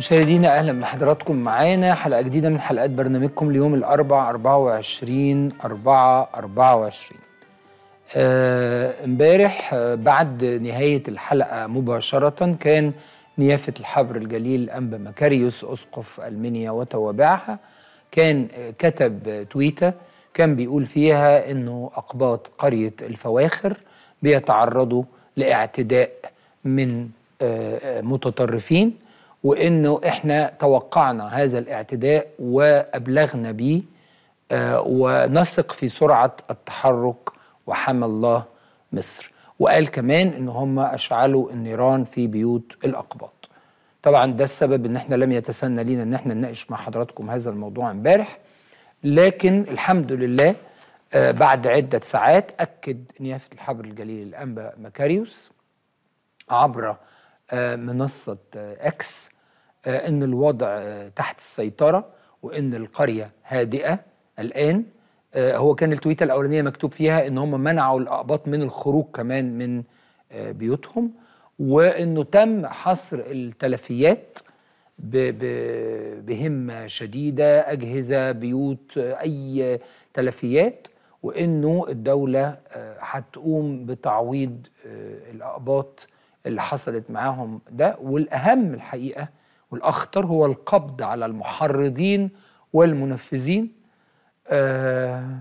مشاهدينا اهلا بحضراتكم معانا حلقه جديده من حلقات برنامجكم ليوم الاربع 24 4 24 آه، امبارح آه بعد نهايه الحلقه مباشره كان نيافه الحبر الجليل انبا مكاريوس اسقف المنيا وتوابعها كان آه، كتب آه، تويته كان بيقول فيها انه اقباط قريه الفواخر بيتعرضوا لاعتداء من آه، آه، متطرفين وانه احنا توقعنا هذا الاعتداء وابلغنا به آه، ونثق في سرعه التحرك وحمى الله مصر وقال كمان ان هم اشعلوا النيران في بيوت الاقباط طبعا ده السبب ان احنا لم يتسنى لينا ان احنا نناقش مع حضراتكم هذا الموضوع امبارح لكن الحمد لله آه، بعد عده ساعات اكد نيافه الحبر الجليل الانبا مكاريوس عبر آه، منصه آه، اكس آه، ان الوضع آه، تحت السيطره وان القريه هادئه الان آه، هو كان التويته الاولانيه مكتوب فيها ان هم منعوا الاقباط من الخروج كمان من آه، بيوتهم وانه تم حصر التلفيات ب- ب- بهمه شديده اجهزه بيوت آه، اي تلفيات وانه الدوله آه، هتقوم بتعويض آه، الاقباط اللي حصلت معاهم ده والاهم الحقيقه والاخطر هو القبض على المحرضين والمنفذين آه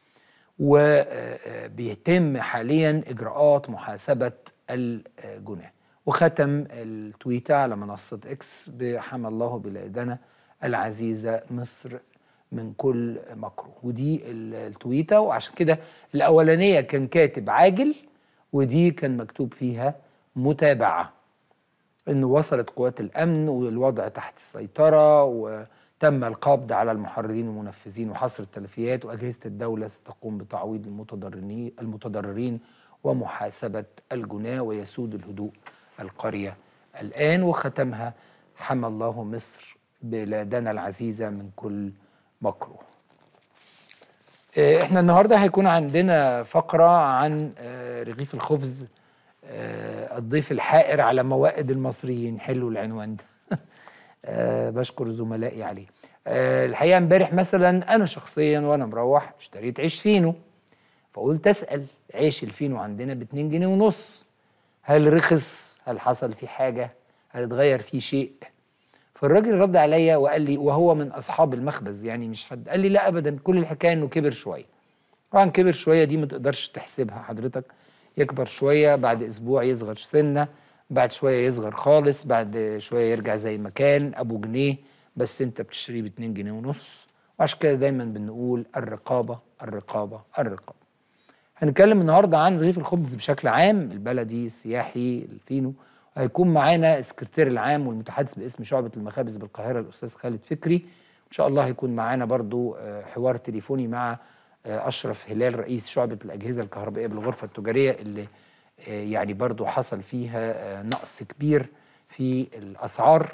وبيتم حاليا اجراءات محاسبه الجناه وختم التويته على منصه اكس بحمى الله بلادنا العزيزه مصر من كل مكروه ودي ال- التويته وعشان كده الاولانيه كان كاتب عاجل ودي كان مكتوب فيها متابعه انه وصلت قوات الامن والوضع تحت السيطره وتم القبض على المحررين والمنفذين وحصر التلفيات واجهزه الدوله ستقوم بتعويض المتضررين المتضررين ومحاسبه الجناه ويسود الهدوء القريه الان وختمها حمى الله مصر بلادنا العزيزه من كل مكروه. آه، احنا النهارده هيكون عندنا فقره عن آه، رغيف الخبز آه، الضيف الحائر على موائد المصريين حلو العنوان ده آه، بشكر زملائي عليه آه، الحقيقه امبارح مثلا انا شخصيا وانا مروح اشتريت عيش فينو فقلت اسال عيش الفينو عندنا ب 2 جنيه ونص هل رخص هل حصل فيه حاجه هل اتغير فيه شيء فالراجل رد عليا وقال لي وهو من اصحاب المخبز يعني مش حد قال لي لا ابدا كل الحكايه انه كبر شويه طبعا كبر شويه دي ما تقدرش تحسبها حضرتك يكبر شويه بعد اسبوع يصغر سنه بعد شويه يصغر خالص بعد شويه يرجع زي ما كان ابو جنيه بس انت بتشتريه ب 2 جنيه ونص وعشان كده دايما بنقول الرقابه الرقابه الرقابه هنتكلم النهارده عن رغيف الخبز بشكل عام البلدي السياحي الفينو هيكون معانا السكرتير العام والمتحدث باسم شعبة المخابز بالقاهرة الأستاذ خالد فكري إن شاء الله هيكون معانا برضو آه، حوار تليفوني مع آه، أشرف هلال رئيس شعبة الأجهزة الكهربائية بالغرفة التجارية اللي آه، يعني برضو حصل فيها آه، نقص كبير في الأسعار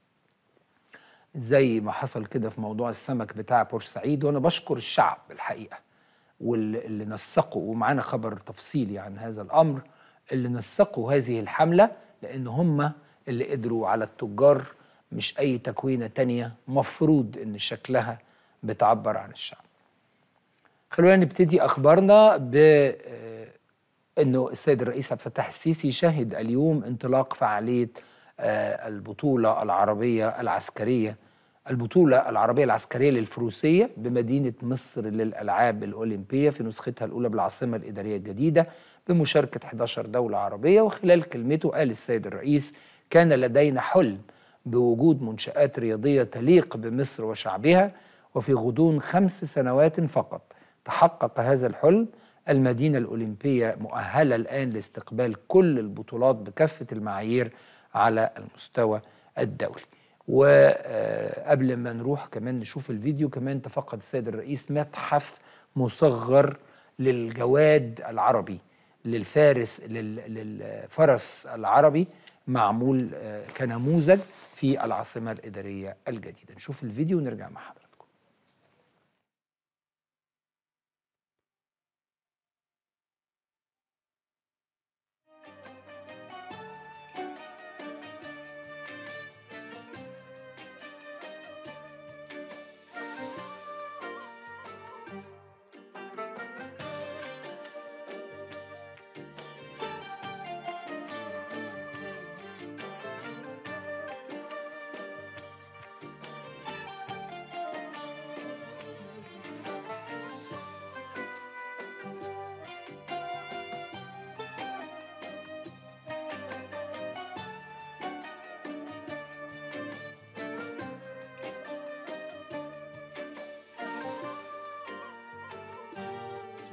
زي ما حصل كده في موضوع السمك بتاع بورسعيد وأنا بشكر الشعب الحقيقة واللي نسقوا ومعانا خبر تفصيلي عن هذا الامر اللي نسقوا هذه الحمله لان هم اللي قدروا على التجار مش اي تكوينه تانية مفروض ان شكلها بتعبر عن الشعب. خلونا نبتدي اخبارنا ب آه، انه السيد الرئيس عبد الفتاح السيسي شهد اليوم انطلاق فعاليه آه، البطوله العربيه العسكريه البطولة العربية العسكرية للفروسية بمدينة مصر للألعاب الأولمبية في نسختها الأولى بالعاصمة الإدارية الجديدة بمشاركة 11 دولة عربية وخلال كلمته قال السيد الرئيس كان لدينا حلم بوجود منشآت رياضية تليق بمصر وشعبها وفي غضون خمس سنوات فقط تحقق هذا الحلم المدينة الأولمبية مؤهلة الآن لاستقبال كل البطولات بكافة المعايير على المستوى الدولي وقبل ما نروح كمان نشوف الفيديو كمان تفقد السيد الرئيس متحف مصغر للجواد العربي للفارس لل- للفرس العربي معمول آه، كنموذج في العاصمة الإدارية الجديدة نشوف الفيديو ونرجع مع حضراتكم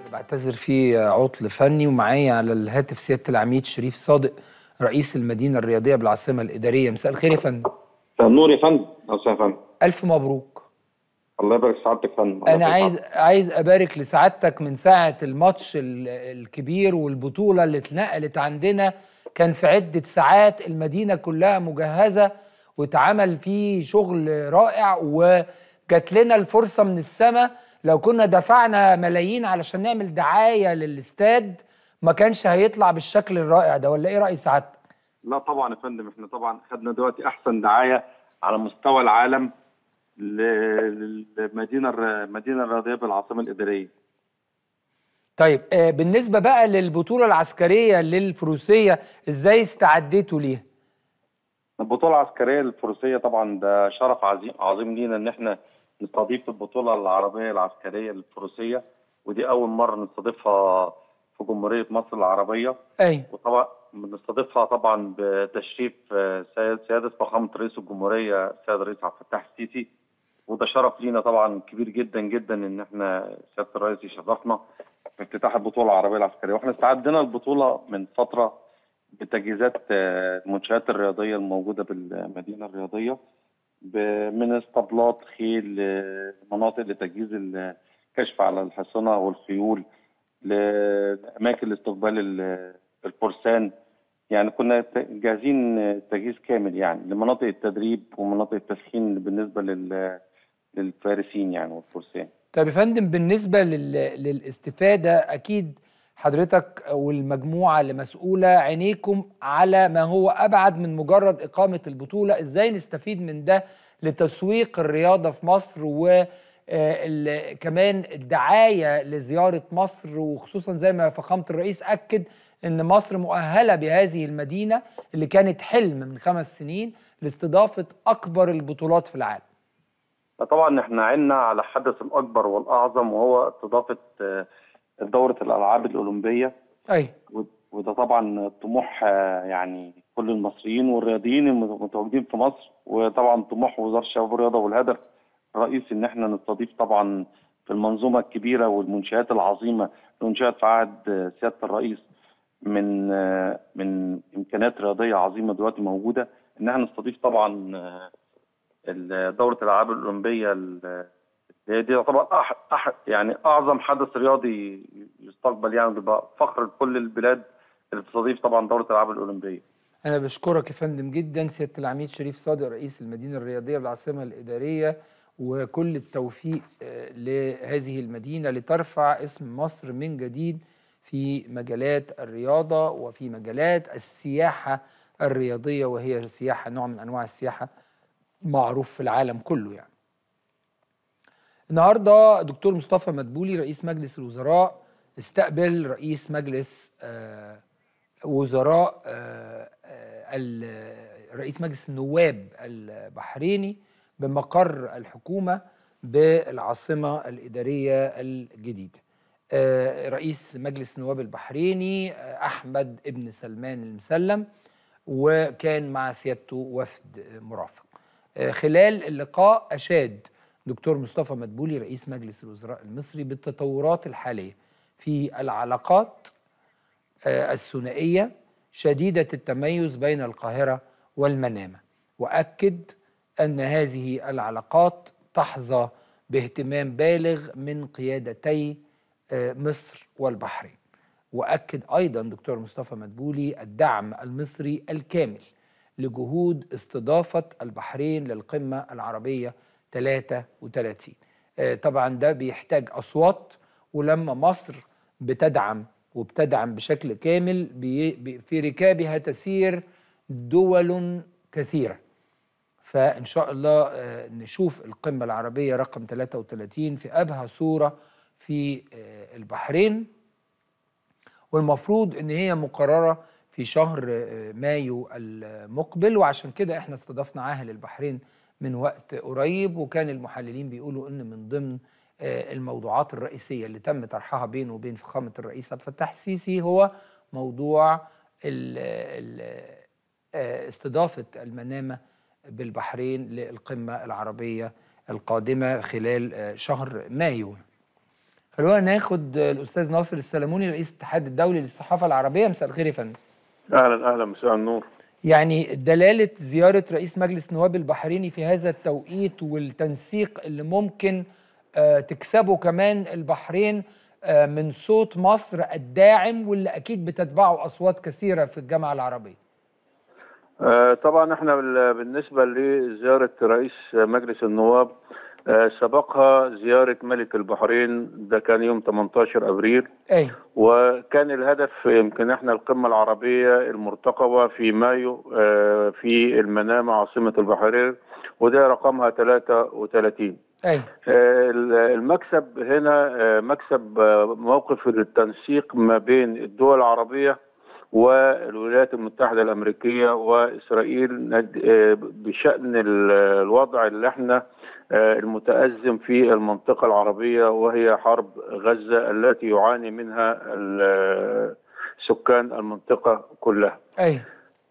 بعتذر فيه عطل فني ومعايا على الهاتف سياده العميد شريف صادق رئيس المدينه الرياضيه بالعاصمه الاداريه مساء الخير يا فندم مساء النور يا فندم مساء يا فندم الف مبروك الله يبارك في سعادتك يا فندم الله انا يبارك عايز في عايز ابارك لسعادتك من ساعه الماتش ال- الكبير والبطوله اللي اتنقلت عندنا كان في عده ساعات المدينه كلها مجهزه واتعمل فيه شغل رائع وجات لنا الفرصه من السماء لو كنا دفعنا ملايين علشان نعمل دعايه للاستاد ما كانش هيطلع بالشكل الرائع ده ولا ايه راي سعادتك لا طبعا يا فندم احنا طبعا خدنا دلوقتي احسن دعايه على مستوى العالم ل- للمدينه الر- المدينه الرياضيه بالعاصمه الاداريه طيب آه، بالنسبه بقى للبطوله العسكريه للفروسيه ازاي استعديتوا ليها البطوله العسكريه الفروسيه طبعا ده شرف عظيم عظيم لينا ان احنا نستضيف البطوله العربيه العسكريه الفروسيه ودي اول مره نستضيفها في جمهوريه مصر العربيه ايوه وطبعا بنستضيفها طبعا بتشريف آه، سيد- سيادة فخامة رئيس الجمهورية السيد الرئيس عبد الفتاح السيسي وده شرف لينا طبعا كبير جدا جدا ان احنا سيادة الرئيس يشرفنا في افتتاح البطولة العربية العسكرية واحنا استعدنا البطولة من فترة بتجهيزات آه، المنشآت الرياضية الموجودة بالمدينة الرياضية ب- من اسطبلات خيل آه، مناطق لتجهيز الكشف على الحصنة والخيول لأماكن لاستقبال ال- الفرسان يعني كنا ت- جاهزين تجهيز كامل يعني لمناطق التدريب ومناطق التسخين بالنسبة لل للفارسين يعني والفرسان طيب يا فندم بالنسبة لل... للاستفادة أكيد حضرتك والمجموعة اللي مسؤولة عينيكم على ما هو أبعد من مجرد إقامة البطولة إزاي نستفيد من ده لتسويق الرياضة في مصر و آه، ال- كمان الدعاية لزيارة مصر وخصوصا زي ما فخامة الرئيس أكد إن مصر مؤهلة بهذه المدينة اللي كانت حلم من خمس سنين لاستضافة أكبر البطولات في العالم طبعا احنا عنا على الحدث الأكبر والأعظم وهو استضافة آه، دورة الألعاب الأولمبية أي و- وده طبعا طموح آه، يعني كل المصريين والرياضيين المتواجدين في مصر وطبعا طموح وزاره الشباب والرياضه والهدف الرئيسي ان احنا نستضيف طبعا في المنظومه الكبيره والمنشات العظيمه اللي انشات في عهد آه، سياده الرئيس من آه، من امكانيات رياضيه عظيمه دلوقتي موجوده ان احنا نستضيف طبعا آه، ال- دوره الالعاب الاولمبيه ال- هي دي طبعا أح أح يعني اعظم حدث رياضي يستقبل يعني بيبقى فخر لكل البلاد اللي بتستضيف طبعا دوره الالعاب الاولمبيه أنا بشكرك يا فندم جدا سيادة العميد شريف صادق رئيس المدينة الرياضية بالعاصمة الإدارية وكل التوفيق آه، لهذه المدينة لترفع اسم مصر من جديد في مجالات الرياضة وفي مجالات السياحة الرياضية وهي سياحة نوع من أنواع السياحة معروف في العالم كله يعني النهارده دكتور مصطفى مدبولي رئيس مجلس الوزراء استقبل رئيس مجلس آه، وزراء آه، آه، ال- رئيس مجلس النواب البحريني بمقر الحكومة بالعاصمة الإدارية الجديدة آه، رئيس مجلس النواب البحريني آه، أحمد ابن سلمان المسلم وكان مع سيادته وفد مرافق آه، خلال اللقاء أشاد دكتور مصطفى مدبولي رئيس مجلس الوزراء المصري بالتطورات الحالية في العلاقات آه، الثنائية شديدة التميز بين القاهرة والمنامة وأكد أن هذه العلاقات تحظى باهتمام بالغ من قيادتي آه، مصر والبحرين وأكد أيضا دكتور مصطفى مدبولي الدعم المصري الكامل لجهود استضافة البحرين للقمة العربية 33 آه، طبعا ده بيحتاج أصوات ولما مصر بتدعم وبتدعم بشكل كامل بي بي- في ركابها تسير دول كثيرة فإن شاء الله آه، نشوف القمة العربية رقم 33 في أبهى صورة في آه، البحرين والمفروض ان هي مقرره في شهر آه، مايو المقبل وعشان كده احنا استضفنا عاهل البحرين من وقت قريب وكان المحللين بيقولوا ان من ضمن آه، الموضوعات الرئيسيه اللي تم طرحها بينه وبين فخامه الرئيس عبد الفتاح السيسي هو موضوع ال ال آه، استضافه المنامه بالبحرين للقمه العربيه القادمه خلال آه، شهر مايو خلونا ناخد الاستاذ ناصر السلموني رئيس الاتحاد الدولي للصحافه العربيه مساء الخير يا فندم اهلا اهلا مساء النور يعني دلاله زياره رئيس مجلس النواب البحريني في هذا التوقيت والتنسيق اللي ممكن آه تكسبه كمان البحرين آه من صوت مصر الداعم واللي اكيد بتتبعه اصوات كثيره في الجامعه العربيه آه طبعا احنا بالنسبه لزياره رئيس مجلس النواب سبقها زيارة ملك البحرين ده كان يوم 18 أبريل أي. وكان الهدف يمكن احنا القمة العربية المرتقبة في مايو في المنامة عاصمة البحرين وده رقمها 33 أي. المكسب هنا مكسب موقف التنسيق ما بين الدول العربية والولايات المتحدة الأمريكية وإسرائيل بشأن الوضع اللي احنا المتأزم في المنطقة العربية وهي حرب غزة التي يعاني منها سكان المنطقة كلها أي.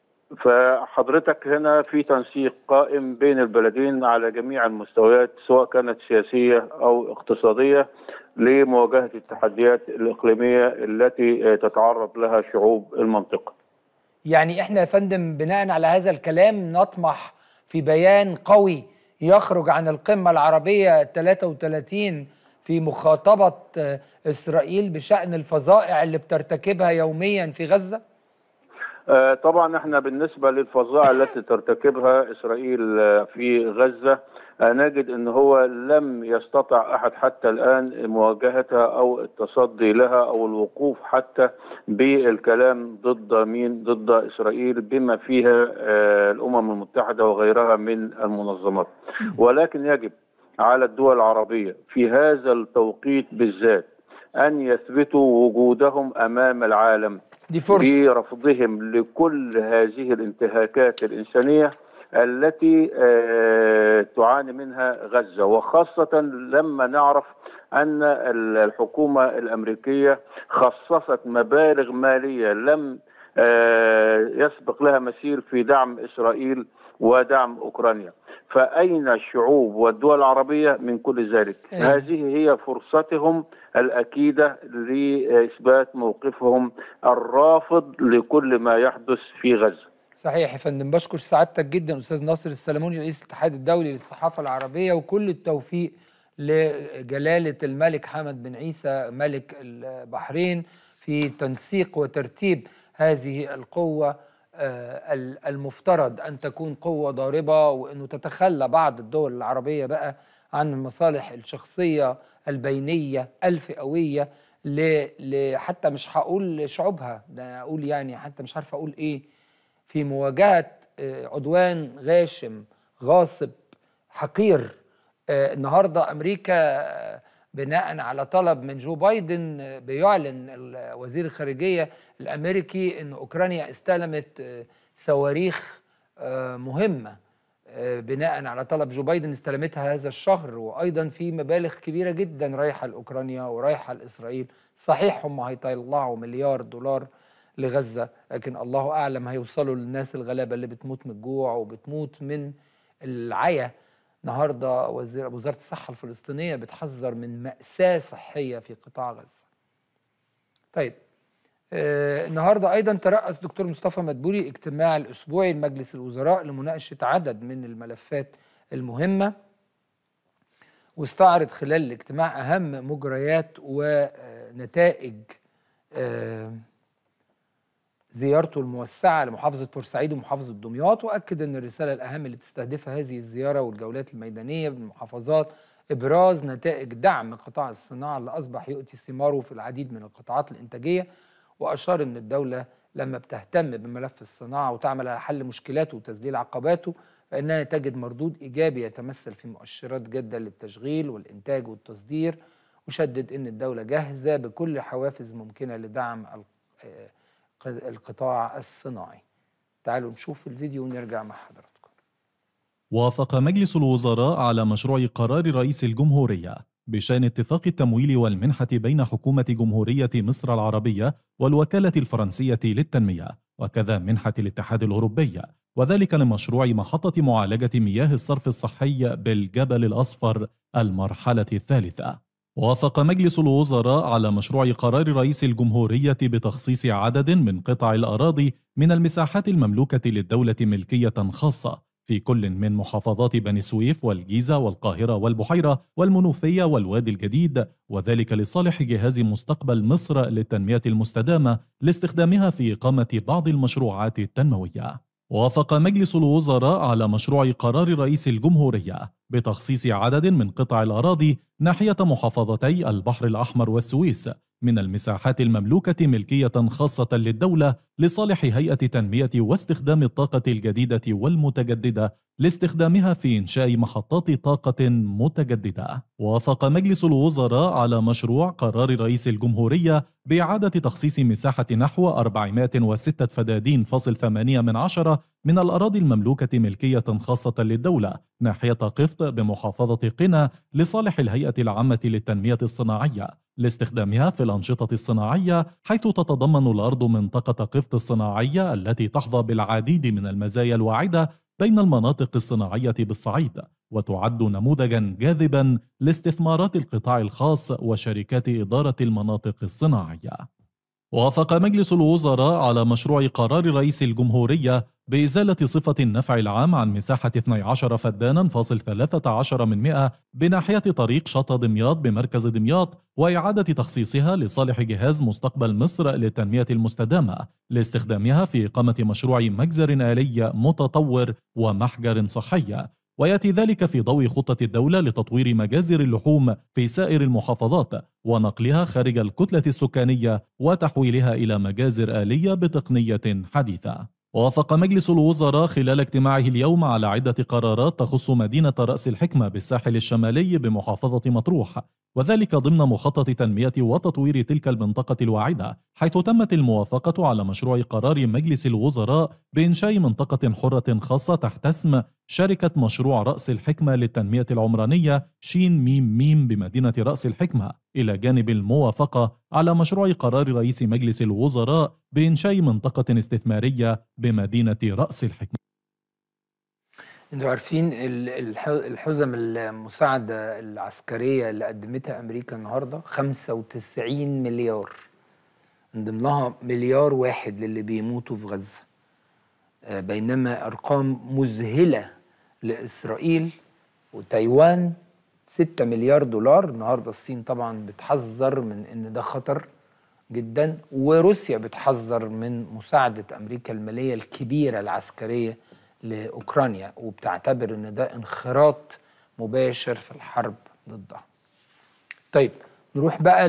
فحضرتك هنا في تنسيق قائم بين البلدين على جميع المستويات سواء كانت سياسية أو اقتصادية لمواجهة التحديات الإقليمية التي تتعرض لها شعوب المنطقة يعني احنا يا فندم بناء على هذا الكلام نطمح في بيان قوي يخرج عن القمة العربية 33 في مخاطبة إسرائيل بشأن الفظائع اللي بترتكبها يوميا في غزة؟ طبعا احنا بالنسبة للفظائع التي ترتكبها إسرائيل في غزة نجد ان هو لم يستطع احد حتى الان مواجهتها او التصدي لها او الوقوف حتى بالكلام ضد مين ضد اسرائيل بما فيها الامم المتحده وغيرها من المنظمات ولكن يجب على الدول العربيه في هذا التوقيت بالذات ان يثبتوا وجودهم امام العالم دي فرصه برفضهم لكل هذه الانتهاكات الانسانيه التي تعاني منها غزة وخاصة لما نعرف أن الحكومة الأمريكية خصصت مبالغ مالية لم يسبق لها مسير في دعم إسرائيل ودعم أوكرانيا فأين الشعوب والدول العربية من كل ذلك أيه. هذه هي فرصتهم الأكيدة لإثبات موقفهم الرافض لكل ما يحدث في غزة صحيح يا فندم بشكر سعادتك جدا استاذ ناصر السلموني رئيس الاتحاد الدولي للصحافه العربيه وكل التوفيق لجلاله الملك حمد بن عيسى ملك البحرين في تنسيق وترتيب هذه القوه المفترض ان تكون قوه ضاربه وانه تتخلى بعض الدول العربيه بقى عن المصالح الشخصيه البينيه الفئويه حتى مش هقول شعوبها ده اقول يعني حتى مش عارف اقول ايه في مواجهة عدوان غاشم غاصب حقير النهاردة أمريكا بناء على طلب من جو بايدن بيعلن وزير الخارجية الأمريكي أن أوكرانيا استلمت صواريخ مهمة بناء على طلب جو بايدن استلمتها هذا الشهر وأيضا في مبالغ كبيرة جدا رايحة لأوكرانيا ورايحة لإسرائيل صحيح هم هيطلعوا مليار دولار لغزة لكن الله أعلم هيوصلوا للناس الغلابة اللي بتموت من الجوع وبتموت من العيا النهاردة وزير وزارة الصحة الفلسطينية بتحذر من مأساة صحية في قطاع غزة طيب آه النهاردة أيضا ترأس دكتور مصطفى مدبولي اجتماع الأسبوعي لمجلس الوزراء لمناقشة عدد من الملفات المهمة واستعرض خلال الاجتماع أهم مجريات ونتائج آه زيارته الموسعة لمحافظة بورسعيد ومحافظة دمياط وأكد أن الرسالة الأهم اللي تستهدفها هذه الزيارة والجولات الميدانية بالمحافظات إبراز نتائج دعم قطاع الصناعة اللي أصبح يؤتي ثماره في العديد من القطاعات الإنتاجية وأشار أن الدولة لما بتهتم بملف الصناعة وتعمل على حل مشكلاته وتذليل عقباته فإنها تجد مردود إيجابي يتمثل في مؤشرات جادة للتشغيل والإنتاج والتصدير وشدد أن الدولة جاهزة بكل حوافز ممكنة لدعم القطاع الصناعي تعالوا نشوف الفيديو ونرجع مع حضراتكم وافق مجلس الوزراء على مشروع قرار رئيس الجمهورية بشان اتفاق التمويل والمنحة بين حكومة جمهورية مصر العربية والوكالة الفرنسية للتنمية وكذا منحة الاتحاد الأوروبي وذلك لمشروع محطة معالجة مياه الصرف الصحي بالجبل الأصفر المرحلة الثالثة وافق مجلس الوزراء على مشروع قرار رئيس الجمهورية بتخصيص عدد من قطع الأراضي من المساحات المملوكة للدولة ملكية خاصة في كل من محافظات بني سويف والجيزة والقاهرة والبحيرة والمنوفية والوادي الجديد وذلك لصالح جهاز مستقبل مصر للتنمية المستدامة لاستخدامها في إقامة بعض المشروعات التنموية وافق مجلس الوزراء على مشروع قرار رئيس الجمهورية بتخصيص عدد من قطع الأراضي ناحية محافظتي البحر الأحمر والسويس من المساحات المملوكة ملكية خاصة للدولة لصالح هيئة تنمية واستخدام الطاقة الجديدة والمتجددة لاستخدامها في إنشاء محطات طاقة متجددة. وافق مجلس الوزراء على مشروع قرار رئيس الجمهورية بإعادة تخصيص مساحة نحو 406 فدادين فاصل 8 من عشرة من الأراضي المملوكة ملكية خاصة للدولة ناحية قفط بمحافظة قنا لصالح الهيئة العامة للتنمية الصناعية لاستخدامها في الأنشطة الصناعية حيث تتضمن الأرض منطقة قفط الصناعية التي تحظى بالعديد من المزايا الواعدة بين المناطق الصناعية بالصعيد وتعد نموذجا جاذبا لاستثمارات القطاع الخاص وشركات إدارة المناطق الصناعية وافق مجلس الوزراء على مشروع قرار رئيس الجمهورية بإزالة صفة النفع العام عن مساحة 12 فدانا فاصل 13 من 100 بناحية طريق شط دمياط بمركز دمياط وإعادة تخصيصها لصالح جهاز مستقبل مصر للتنمية المستدامة لاستخدامها في إقامة مشروع مجزر آلي متطور ومحجر صحي وياتي ذلك في ضوء خطه الدوله لتطوير مجازر اللحوم في سائر المحافظات ونقلها خارج الكتله السكانيه وتحويلها الى مجازر اليه بتقنيه حديثه وافق مجلس الوزراء خلال اجتماعه اليوم على عدة قرارات تخص مدينة رأس الحكمة بالساحل الشمالي بمحافظة مطروح وذلك ضمن مخطط تنمية وتطوير تلك المنطقة الواعدة حيث تمت الموافقة على مشروع قرار مجلس الوزراء بإنشاء منطقة حرة خاصة تحت اسم شركة مشروع رأس الحكمة للتنمية العمرانية شين ميم ميم بمدينة رأس الحكمة إلى جانب الموافقة على مشروع قرار رئيس مجلس الوزراء بإنشاء منطقة استثمارية بمدينة رأس الحكمة انتوا عارفين الحزم المساعدة العسكرية اللي قدمتها أمريكا النهاردة 95 مليار من ضمنها مليار واحد للي بيموتوا في غزة بينما أرقام مذهلة لإسرائيل وتايوان 6 مليار دولار النهاردة الصين طبعا بتحذر من إن ده خطر جدا وروسيا بتحذر من مساعدة أمريكا المالية الكبيرة العسكرية لاوكرانيا وبتعتبر ان ده انخراط مباشر في الحرب ضدها. طيب نروح بقى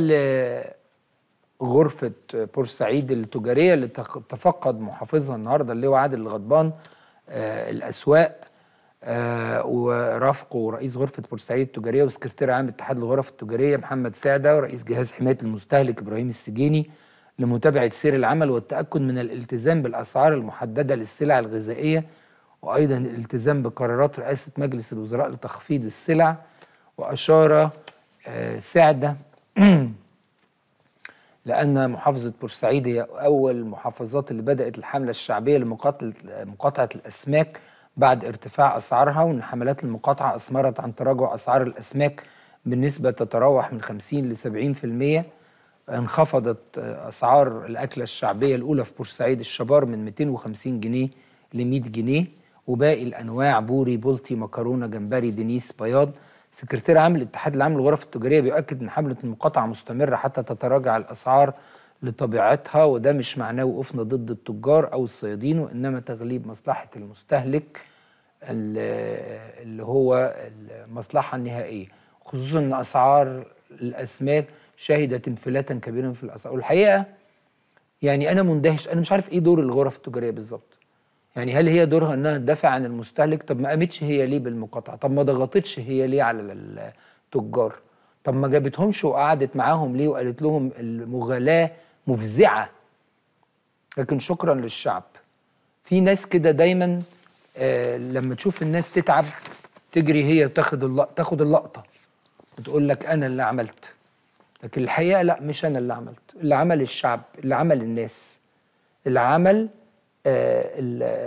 لغرفة بورسعيد التجارية اللي تفقد محافظها النهارده اللي هو عادل الغضبان آه الأسواق آه ورافقه رئيس غرفة بورسعيد التجارية وسكرتير عام اتحاد الغرف التجارية محمد سعدة ورئيس جهاز حماية المستهلك إبراهيم السجيني لمتابعة سير العمل والتأكد من الالتزام بالأسعار المحددة للسلع الغذائية وأيضا الالتزام بقرارات رئاسة مجلس الوزراء لتخفيض السلع وأشار سعدة لأن محافظة بورسعيد هي أول المحافظات اللي بدأت الحملة الشعبية لمقاطعة الأسماك بعد ارتفاع أسعارها وأن حملات المقاطعة أثمرت عن تراجع أسعار الأسماك بنسبة تتراوح من 50 ل 70% انخفضت أسعار الأكلة الشعبية الأولى في بورسعيد الشبار من 250 جنيه ل 100 جنيه وباقي الانواع بوري بولتي مكرونه جمبري دينيس بياض سكرتير عام الاتحاد العام للغرف التجاريه بيؤكد ان حمله المقاطعه مستمره حتى تتراجع الاسعار لطبيعتها وده مش معناه وقوفنا ضد التجار او الصيادين وانما تغليب مصلحه المستهلك اللي هو المصلحه النهائيه خصوصا ان اسعار الاسماك شهدت انفلاتا كبيرا في الاسعار والحقيقه يعني انا مندهش انا مش عارف ايه دور الغرف التجاريه بالظبط يعني هل هي دورها انها تدافع عن المستهلك طب ما قامتش هي ليه بالمقاطعه طب ما ضغطتش هي ليه على التجار طب ما جابتهمش وقعدت معاهم ليه وقالت لهم المغالاه مفزعه لكن شكرا للشعب في ناس كده دايما آه لما تشوف الناس تتعب تجري هي تاخد اللقطه تاخد اللقطه وتقول لك انا اللي عملت لكن الحقيقه لا مش انا اللي عملت اللي عمل الشعب اللي عمل الناس اللي عمل آه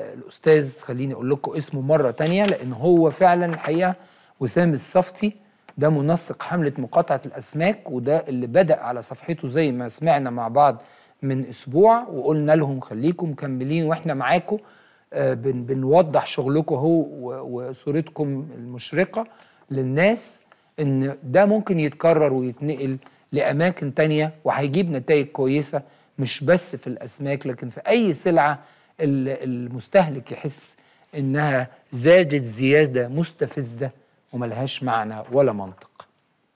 الاستاذ خليني اقول لكم اسمه مره تانية لان هو فعلا الحقيقه وسام الصفتي ده منسق حملة مقاطعة الأسماك وده اللي بدأ على صفحته زي ما سمعنا مع بعض من أسبوع وقلنا لهم خليكم مكملين وإحنا معاكم آه، بن بنوضح شغلكم اهو و- وصورتكم المشرقة للناس إن ده ممكن يتكرر ويتنقل لأماكن تانية وهيجيب نتائج كويسة مش بس في الأسماك لكن في أي سلعة ال- المستهلك يحس إنها زادت زيادة مستفزة وملهاش معنى ولا منطق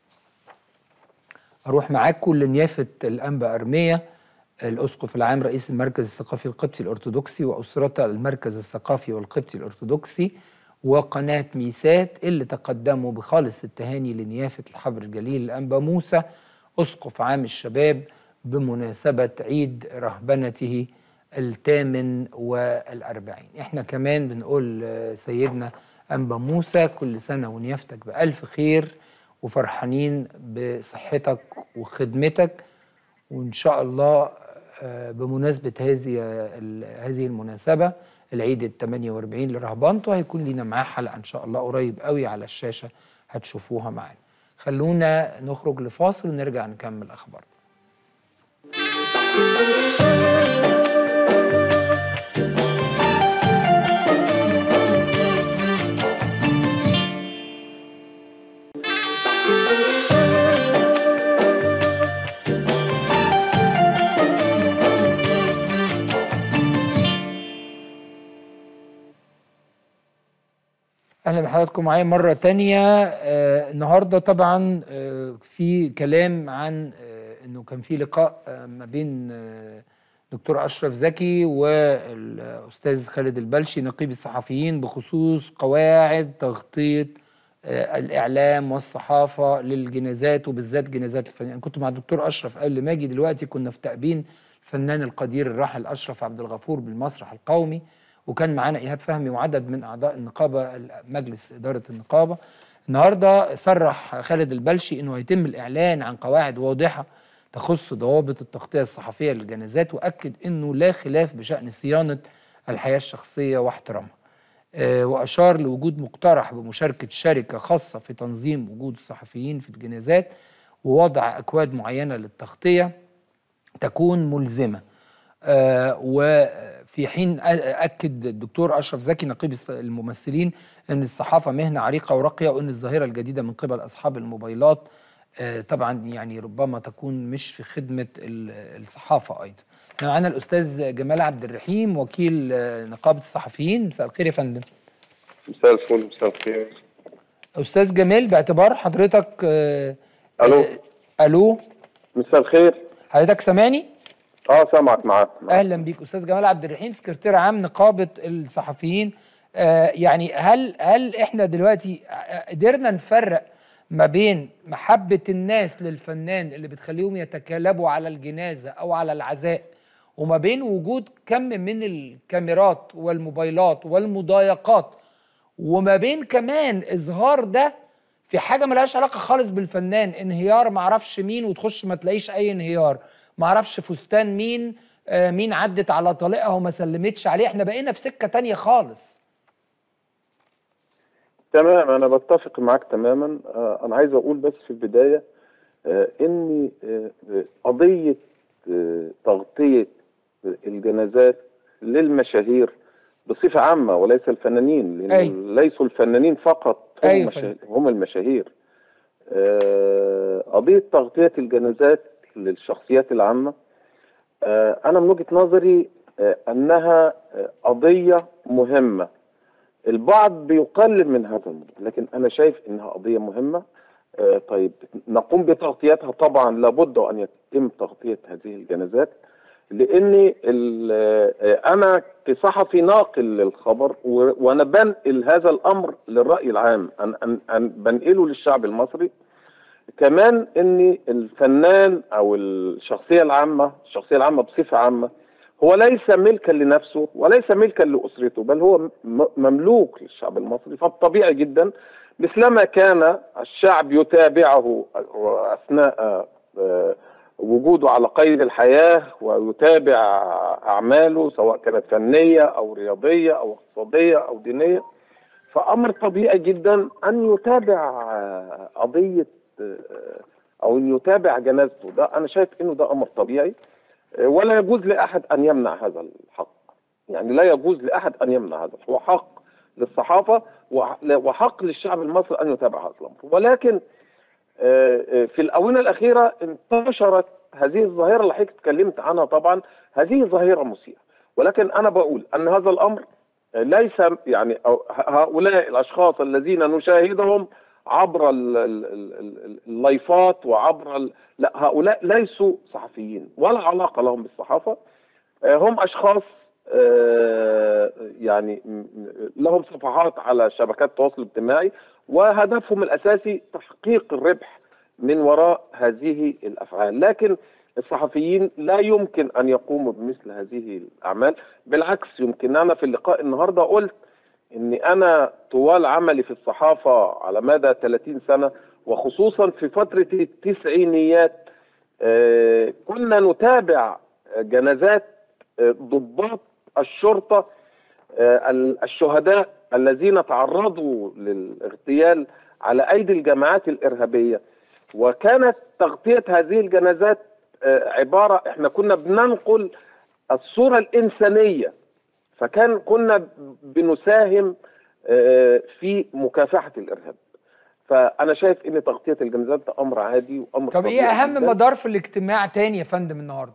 أروح معاكم لنيافة الأنبا أرمية الأسقف العام رئيس المركز الثقافي القبطي الأرثوذكسي وأسرة المركز الثقافي والقبطي الأرثوذكسي وقناة ميسات اللي تقدموا بخالص التهاني لنيافة الحبر الجليل الأنبا موسى أسقف عام الشباب بمناسبة عيد رهبنته الثامن والأربعين احنا كمان بنقول آه، سيدنا أنبا موسى كل سنة ونيافتك بألف خير وفرحانين بصحتك وخدمتك وإن شاء الله آه، بمناسبة هذه ال- هذه المناسبة العيد ال 48 لرهبانته هيكون لينا معاه حلقة إن شاء الله قريب قوي على الشاشة هتشوفوها معانا خلونا نخرج لفاصل ونرجع نكمل أخبارنا اهلا بحضراتكم معايا مره تانية آه النهارده طبعا آه في كلام عن آه انه كان في لقاء آه ما بين آه دكتور اشرف زكي والاستاذ خالد البلشي نقيب الصحفيين بخصوص قواعد تغطيه آه الاعلام والصحافه للجنازات وبالذات جنازات الفنانين أنا كنت مع الدكتور اشرف قبل ما اجي دلوقتي كنا في تأبين الفنان القدير الراحل اشرف عبد الغفور بالمسرح القومي وكان معانا ايهاب فهمي وعدد من اعضاء النقابه مجلس اداره النقابه النهارده صرح خالد البلشي انه هيتم الاعلان عن قواعد واضحه تخص ضوابط التغطيه الصحفيه للجنازات واكد انه لا خلاف بشان صيانه الحياه الشخصيه واحترامها آه، واشار لوجود مقترح بمشاركه شركه خاصه في تنظيم وجود الصحفيين في الجنازات ووضع اكواد معينه للتغطيه تكون ملزمه آه، وفي حين أ- اكد الدكتور اشرف زكي نقيب الص- الممثلين ان الصحافه مهنه عريقه وراقيه وان الظاهره الجديده من قبل اصحاب الموبايلات آه، طبعا يعني ربما تكون مش في خدمه ال- الصحافه ايضا. معانا الاستاذ جمال عبد الرحيم وكيل آه، نقابه الصحفيين مساء الخير يا فندم. مساء الفل مساء الخير استاذ جمال باعتبار حضرتك آه، الو آه، الو مساء الخير حضرتك سامعني؟ اه سامعك معاك اهلا بيك استاذ جمال عبد الرحيم سكرتير عام نقابه الصحفيين آه يعني هل هل احنا دلوقتي قدرنا نفرق ما بين محبه الناس للفنان اللي بتخليهم يتكالبوا على الجنازه او على العزاء وما بين وجود كم من الكاميرات والموبايلات والمضايقات وما بين كمان اظهار ده في حاجه ملهاش علاقه خالص بالفنان انهيار معرفش مين وتخش ما تلاقيش اي انهيار معرفش فستان مين آه، مين عدت على طليقها وما سلمتش عليه احنا بقينا في سكه تانية خالص تمام انا بتفق معاك تماما آه انا عايز اقول بس في البدايه آه ان آه آه، قضيه آه تغطيه الجنازات للمشاهير بصفه عامه وليس الفنانين لان أيوة. ليسوا الفنانين فقط هم, أيوة مشا... فندم. هم المشاهير آه قضيه تغطيه الجنازات للشخصيات العامه آه انا من وجهه نظري آه انها آه قضيه مهمه البعض بيقلل من هذا الموضوع لكن انا شايف انها قضيه مهمه آه طيب نقوم بتغطيتها طبعا لابد ان يتم تغطيه هذه الجنازات لاني ال- آه، انا كصحفي ناقل للخبر و- وانا بنقل هذا الامر للراي العام أن أن أن بنقله للشعب المصري كمان ان الفنان او الشخصيه العامه الشخصيه العامه بصفه عامه هو ليس ملكا لنفسه وليس ملكا لاسرته بل هو م- مملوك للشعب المصري فالطبيعي جدا مثلما كان الشعب يتابعه اثناء آه، وجوده على قيد الحياه ويتابع اعماله سواء كانت فنيه او رياضيه او اقتصاديه او دينيه فامر طبيعي جدا ان يتابع آه، قضيه آه، او ان يتابع جنازته ده انا شايف انه ده امر طبيعي آه، ولا يجوز لاحد ان يمنع هذا الحق يعني لا يجوز لاحد ان يمنع هذا هو حق للصحافه وح- وحق للشعب المصري ان يتابع هذا الامر ولكن آه، آه، في الاونه الاخيره انتشرت هذه الظاهره اللي حضرتك اتكلمت عنها طبعا هذه ظاهره مثيره ولكن انا بقول ان هذا الامر ليس يعني أو ه- هؤلاء الاشخاص الذين نشاهدهم عبر ال- ال- ال- ال- اللايفات وعبر ال... لا هؤلاء ليسوا صحفيين ولا علاقه لهم بالصحافه آه، هم اشخاص آه، يعني م- م- لهم صفحات على شبكات التواصل الاجتماعي وهدفهم الاساسي تحقيق الربح من وراء هذه الافعال لكن الصحفيين لا يمكن ان يقوموا بمثل هذه الاعمال بالعكس يمكن انا في اللقاء النهارده قلت اني انا طوال عملي في الصحافه على مدى 30 سنه وخصوصا في فتره التسعينيات آه، كنا نتابع جنازات آه، ضباط الشرطه آه، ال- الشهداء الذين تعرضوا للاغتيال على ايدي الجماعات الارهابيه وكانت تغطيه هذه الجنازات آه، عباره احنا كنا بننقل الصوره الانسانيه فكان كنا بنساهم آه، في مكافحه الارهاب فانا شايف ان تغطيه الجنازات ده امر عادي وامر طب ايه طبيعي اهم جداً. مدار في الاجتماع تاني يا فندم النهارده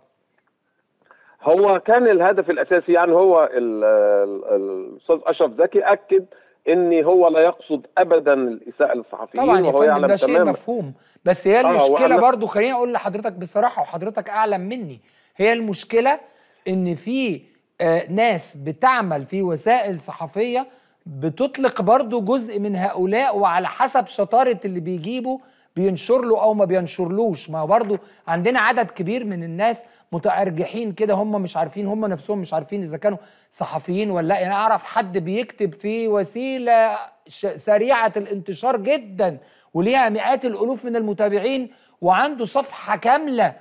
هو كان الهدف الاساسي يعني هو ال- ال- الاستاذ اشرف زكي اكد ان هو لا يقصد ابدا الاساءه للصحفيين طبعا يا وهو فندم يعلم ده شيء تماما مفهوم بس هي آه، المشكله وأنا- برضو خليني اقول لحضرتك بصراحه وحضرتك اعلم مني هي المشكله ان في آه، ناس بتعمل في وسائل صحفيه بتطلق برضو جزء من هؤلاء وعلى حسب شطاره اللي بيجيبه بينشر له او ما بينشرلوش ما هو برضو عندنا عدد كبير من الناس متأرجحين كده هم مش عارفين هم نفسهم مش عارفين اذا كانوا صحفيين ولا لا يعني اعرف حد بيكتب في وسيله ش- سريعه الانتشار جدا وليها مئات الالوف من المتابعين وعنده صفحه كامله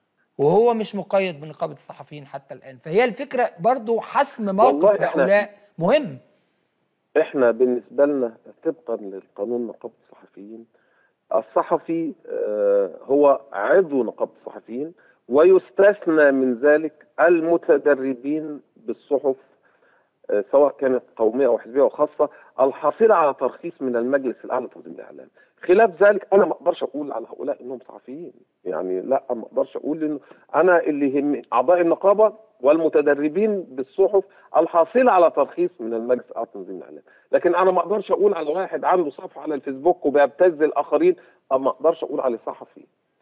وهو مش مقيد بنقابه الصحفيين حتى الان فهي الفكره برضو حسم موقف والله إحنا- هؤلاء مهم احنا بالنسبه لنا طبقا للقانون نقابه الصحفيين الصحفي آه، هو عضو نقابه الصحفيين ويستثنى من ذلك المتدربين بالصحف آه، سواء كانت قوميه او حزبيه او خاصه الحاصله على ترخيص من المجلس الاعلى لتنظيم الاعلام خلاف ذلك انا ما اقدرش اقول على هؤلاء انهم صحفيين يعني لا ما اقدرش اقول انه انا اللي يهمني اعضاء النقابه والمتدربين بالصحف الحاصله على ترخيص من المجلس الاعلى لتنظيم الاعلام لكن انا ما اقدرش اقول على واحد عنده صفحه على الفيسبوك وبيبتز الاخرين أو ما اقدرش اقول عليه صحفي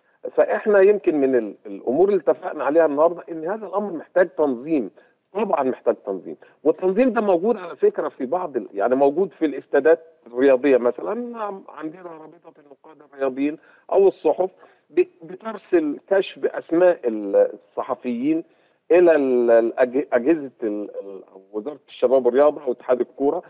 فاحنا يمكن من ال- الامور اللي اتفقنا عليها النهارده ان هذا الامر محتاج تنظيم طبعا محتاج تنظيم والتنظيم ده موجود على فكره في بعض ال- يعني موجود في الاستادات الرياضيه مثلا عندنا رابطه النقاد الرياضيين او الصحف بت- بترسل كشف اسماء ال- الصحفيين الى ال- الأج- اجهزه ال- ال- وزاره الشباب والرياضه او اتحاد الكوره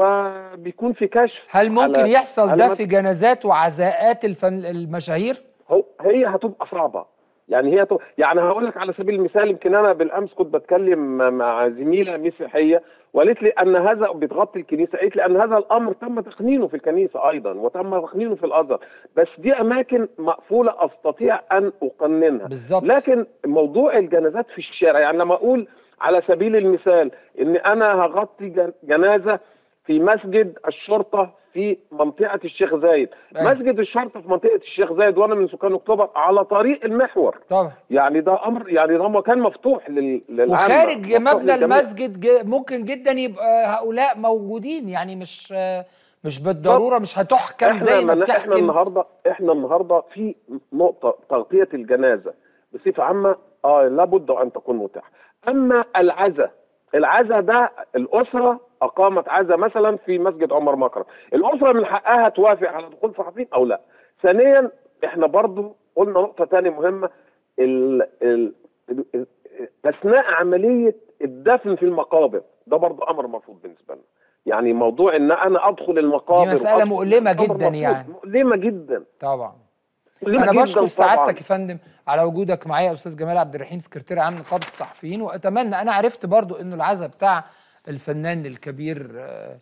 وبيكون في كشف هل ممكن على- يحصل على ده مد- في جنازات وعزاءات الفن المشاهير هو هي هتبقى صعبه يعني هي ت... يعني هقول لك على سبيل المثال يمكن انا بالامس كنت بتكلم مع زميله مسيحيه وقالت لي ان هذا بتغطي الكنيسه قالت لي ان هذا الامر تم تقنينه في الكنيسه ايضا وتم تقنينه في الازهر بس دي اماكن مقفوله استطيع ان اقننها بالظبط لكن موضوع الجنازات في الشارع يعني لما اقول على سبيل المثال ان انا هغطي جن- جنازه في مسجد الشرطه في منطقه الشيخ زايد أيوة. مسجد الشرطه في منطقه الشيخ زايد وانا من سكان اكتوبر على طريق المحور طبعا يعني ده امر يعني ده مكان مفتوح لل... للعامة وخارج مفتوح مبنى للجميع. المسجد ج- ممكن جدا يبقى هؤلاء موجودين يعني مش مش بالضروره مش هتحكم احنا زي ما من- احنا بتحكم النهارده احنا النهارده في نقطه تغطيه الجنازه بصفه عامه اه لابد ان تكون متاحه اما العزاء العزاء ده الاسره اقامت عزاء مثلا في مسجد عمر مكرم الاسره من حقها توافق على دخول صحفيين او لا ثانيا احنا برضو قلنا نقطه ثانيه مهمه ال ال ال اثناء عمليه الدفن في المقابر ده برضو امر مرفوض بالنسبه لنا يعني موضوع ان انا ادخل المقابر دي مسألة وأدخل- مؤلمة أمر جدا مرفوض. يعني. مؤلمه جدا طبعا مؤلمة انا جداً بشكر طبعاً. سعادتك يا فندم على وجودك معايا يا استاذ جمال عبد الرحيم سكرتير عام نقابه الصحفيين واتمنى انا عرفت برضو انه العزاء بتاع الفنان الكبير آه،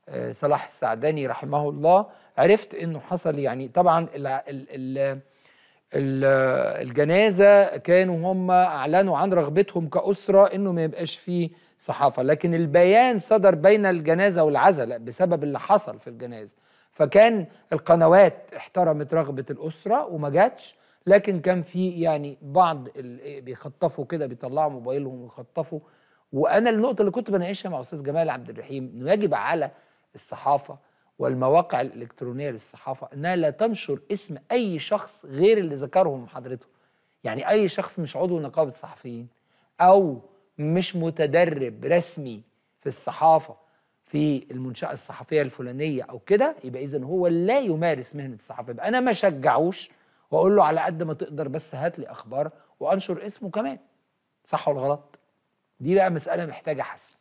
آه، صلاح السعداني رحمه الله عرفت انه حصل يعني طبعا ال ال ال ال الجنازه كانوا هم اعلنوا عن رغبتهم كاسره انه ما يبقاش فيه صحافه لكن البيان صدر بين الجنازه والعزله بسبب اللي حصل في الجنازه فكان القنوات احترمت رغبه الاسره وما جاتش لكن كان في يعني بعض ال- بيخطفوا كده بيطلعوا موبايلهم ويخطفوا وانا النقطه اللي كنت بناقشها مع استاذ جمال عبد الرحيم انه يجب على الصحافه والمواقع الالكترونيه للصحافه انها لا تنشر اسم اي شخص غير اللي ذكرهم حضرته يعني اي شخص مش عضو نقابه صحفيين او مش متدرب رسمي في الصحافه في المنشاه الصحفيه الفلانيه او كده يبقى اذا هو لا يمارس مهنه الصحافه يبقى انا ما شجعوش واقول له على قد ما تقدر بس هات لي اخبار وانشر اسمه كمان صح ولا غلط دي بقى مساله محتاجه حسم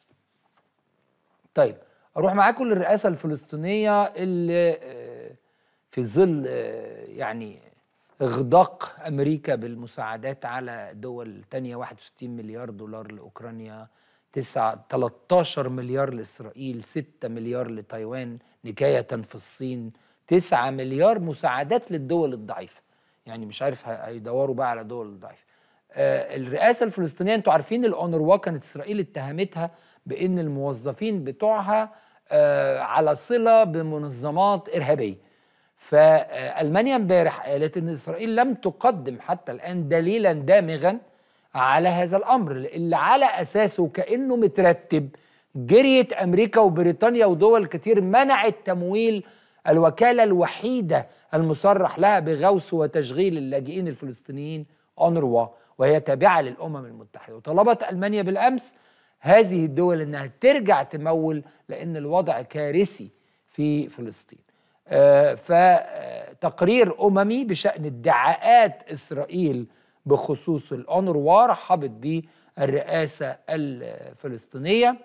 طيب اروح معاكم للرئاسه الفلسطينيه اللي آه، في ظل آه، يعني اغداق امريكا بالمساعدات على دول تانية 61 مليار دولار لاوكرانيا 9 13 مليار لاسرائيل 6 مليار لتايوان نكايه في الصين 9 مليار مساعدات للدول الضعيفه يعني مش عارف ه- هيدوروا بقى على دول ضعيفه آه، الرئاسه الفلسطينيه انتوا عارفين الاونروا كانت اسرائيل اتهمتها بان الموظفين بتوعها آه، على صله بمنظمات ارهابيه فالمانيا امبارح قالت ان اسرائيل لم تقدم حتى الان دليلا دامغا على هذا الامر اللي على اساسه كانه مترتب جريت امريكا وبريطانيا ودول كتير منعت تمويل الوكاله الوحيده المصرح لها بغوص وتشغيل اللاجئين الفلسطينيين اونروا وهي تابعه للامم المتحده وطلبت المانيا بالامس هذه الدول انها ترجع تمول لان الوضع كارثي في فلسطين آه، فتقرير اممي بشان ادعاءات اسرائيل بخصوص الاونروا رحبت به الرئاسه الفلسطينيه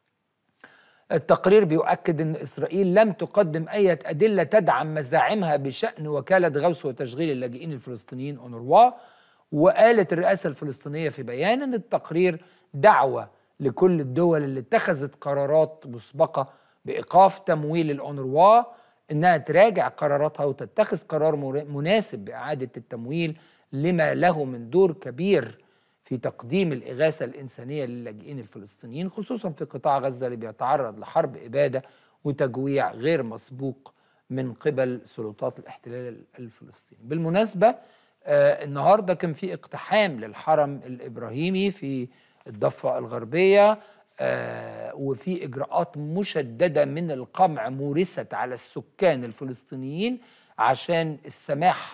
التقرير بيؤكد ان اسرائيل لم تقدم اي ادله تدعم مزاعمها بشان وكاله غوث وتشغيل اللاجئين الفلسطينيين اونروا وقالت الرئاسه الفلسطينيه في بيان ان التقرير دعوه لكل الدول اللي اتخذت قرارات مسبقه بايقاف تمويل الاونروا انها تراجع قراراتها وتتخذ قرار مر- مناسب باعاده التمويل لما له من دور كبير في تقديم الإغاثة الإنسانية للاجئين الفلسطينيين خصوصا في قطاع غزة اللي بيتعرض لحرب إبادة وتجويع غير مسبوق من قبل سلطات الاحتلال الفلسطيني بالمناسبة آه النهاردة كان في اقتحام للحرم الإبراهيمي في الضفة الغربية آه وفي إجراءات مشددة من القمع مورست على السكان الفلسطينيين عشان السماح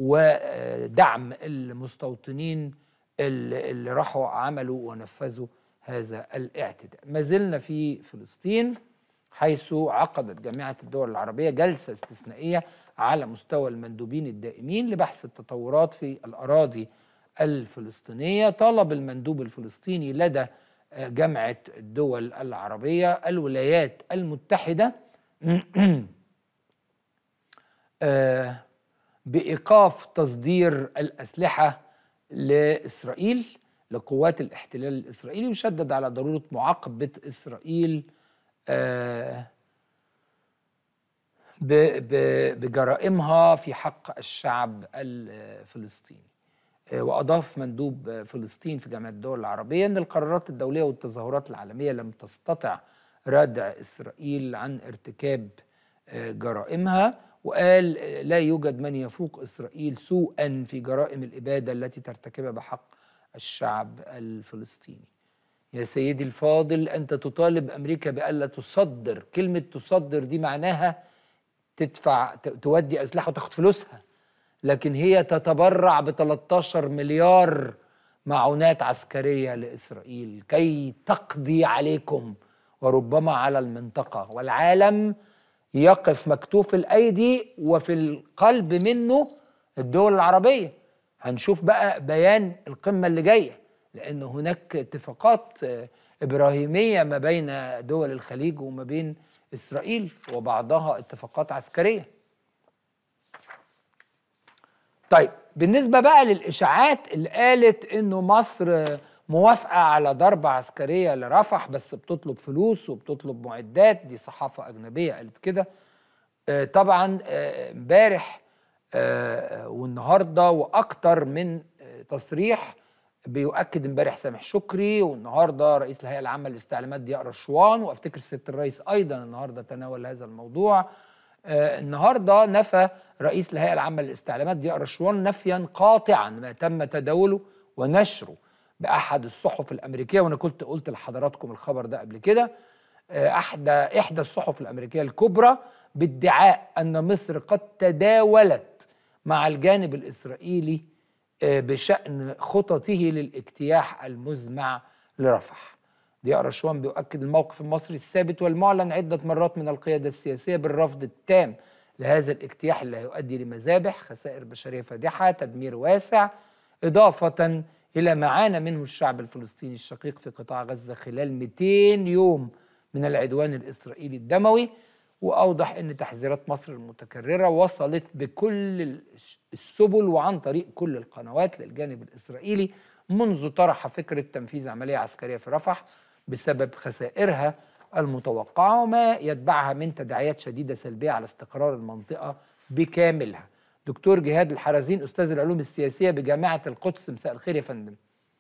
ودعم المستوطنين اللي اللي راحوا عملوا ونفذوا هذا الاعتداء ما زلنا في فلسطين حيث عقدت جامعة الدول العربية جلسة استثنائية على مستوى المندوبين الدائمين لبحث التطورات في الأراضي الفلسطينية طالب المندوب الفلسطيني لدى آه، جامعة الدول العربية الولايات المتحدة آه، بإيقاف تصدير الأسلحة لإسرائيل لقوات الاحتلال الإسرائيلي وشدد على ضرورة معاقبة إسرائيل آه، ب- ب- بجرائمها في حق الشعب الفلسطيني آه، وأضاف مندوب آه، فلسطين في جامعة الدول العربية أن القرارات الدولية والتظاهرات العالمية لم تستطع ردع إسرائيل عن ارتكاب آه، جرائمها وقال آه، لا يوجد من يفوق إسرائيل سوءا في جرائم الإبادة التي ترتكبها بحق الشعب الفلسطيني يا سيدي الفاضل أنت تطالب أمريكا بألا تصدر كلمة تصدر دي معناها تدفع ت- تودي أسلحة وتاخد فلوسها لكن هي تتبرع ب 13 مليار معونات عسكرية لإسرائيل كي تقضي عليكم وربما على المنطقة والعالم يقف مكتوف الأيدي وفي القلب منه الدول العربية هنشوف بقى بيان القمة اللي جاية لأن هناك اتفاقات آه، إبراهيمية ما بين دول الخليج وما بين إسرائيل وبعضها اتفاقات عسكرية طيب بالنسبة بقى للإشاعات اللي قالت إنه مصر موافقه على ضربه عسكريه لرفح بس بتطلب فلوس وبتطلب معدات دي صحافه اجنبيه قالت كده آه، طبعا آه، امبارح آه، آه، والنهارده واكتر من آه، تصريح بيؤكد امبارح سامح شكري والنهارده رئيس الهيئه العامه للاستعلامات ضياء رشوان وافتكر سياده الرئيس ايضا النهارده تناول هذا الموضوع آه، النهارده نفى رئيس الهيئه العامه للاستعلامات ضياء رشوان نفيا قاطعا ما تم تداوله ونشره باحد الصحف الامريكيه وانا كنت قلت لحضراتكم الخبر ده قبل كده آه، احدى احدى الصحف الامريكيه الكبرى بادعاء ان مصر قد تداولت مع الجانب الاسرائيلي آه، بشان خططه للاجتياح المزمع لرفح ضياء رشوان بيؤكد الموقف المصري الثابت والمعلن عدة مرات من القيادة السياسية بالرفض التام لهذا الاجتياح اللي هيؤدي لمذابح خسائر بشرية فادحة تدمير واسع إضافة إلى ما عانى منه الشعب الفلسطيني الشقيق في قطاع غزة خلال 200 يوم من العدوان الإسرائيلي الدموي وأوضح أن تحذيرات مصر المتكررة وصلت بكل السبل وعن طريق كل القنوات للجانب الإسرائيلي منذ طرح فكرة تنفيذ عملية عسكرية في رفح بسبب خسائرها المتوقعة وما يتبعها من تداعيات شديدة سلبية على استقرار المنطقة بكاملها دكتور جهاد الحرزين أستاذ العلوم السياسية بجامعة القدس مساء الخير يا فندم